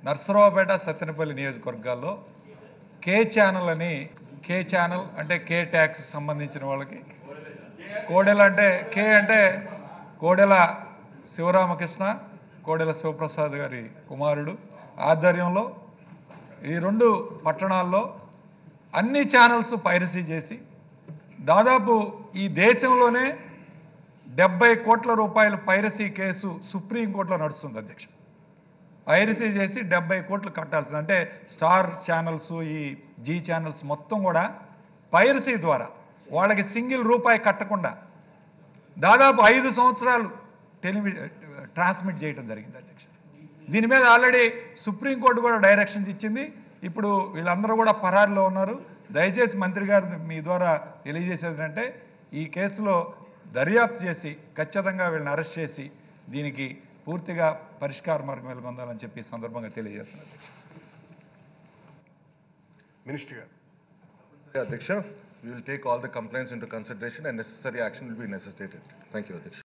నర్సరావుపేట సత్తెనపల్లి నియోజకవర్గాల్లో కే ఛానల్ అని కే ఛానల్ అంటే కే ట్యాక్స్ సంబంధించిన వాళ్ళకి కోడెల అంటే కే అంటే కోడెల శివరామకృష్ణ కోడెల శివప్రసాద్ గారి కుమారుడు ఆధ్వర్యంలో ఈ రెండు పట్టణాల్లో అన్ని ఛానల్స్ పైరసీ చేసి దాదాపు ఈ దేశంలోనే డెబ్బై కోట్ల రూపాయల పైరసీ కేసు సుప్రీంకోర్టులో నడుస్తుంది అధ్యక్ష పైరసీ చేసి డెబ్బై కోట్లు కట్టాల్సింది అంటే స్టార్ ఛానల్స్ ఈ జీ ఛానల్స్ మొత్తం కూడా పైరసీ ద్వారా వాళ్ళకి సింగిల్ రూపాయి కట్టకుండా దాదాపు ఐదు సంవత్సరాలు టెలివి ట్రాన్స్మిట్ చేయడం జరిగింది అధ్యక్ష దీని మీద ఆల్రెడీ సుప్రీంకోర్టు కూడా డైరెక్షన్స్ ఇచ్చింది ఇప్పుడు వీళ్ళందరూ కూడా పరారిలో ఉన్నారు దయచేసి మంత్రి గారు మీ ద్వారా తెలియజేసేది అంటే ఈ కేసులో దర్యాప్తు చేసి ఖచ్చితంగా వీళ్ళని అరెస్ట్ చేసి దీనికి పూర్తిగా పరిష్కార మార్గం వెలుగొందాలని చెప్పి ఈ సందర్భంగా తెలియజేస్తున్నారు అధ్యక్ష మినిస్టర్ గారు Aध्यksha, we will take all the complaints into consideration and necessary action will be necessitated. Thank you, Aध्यksha.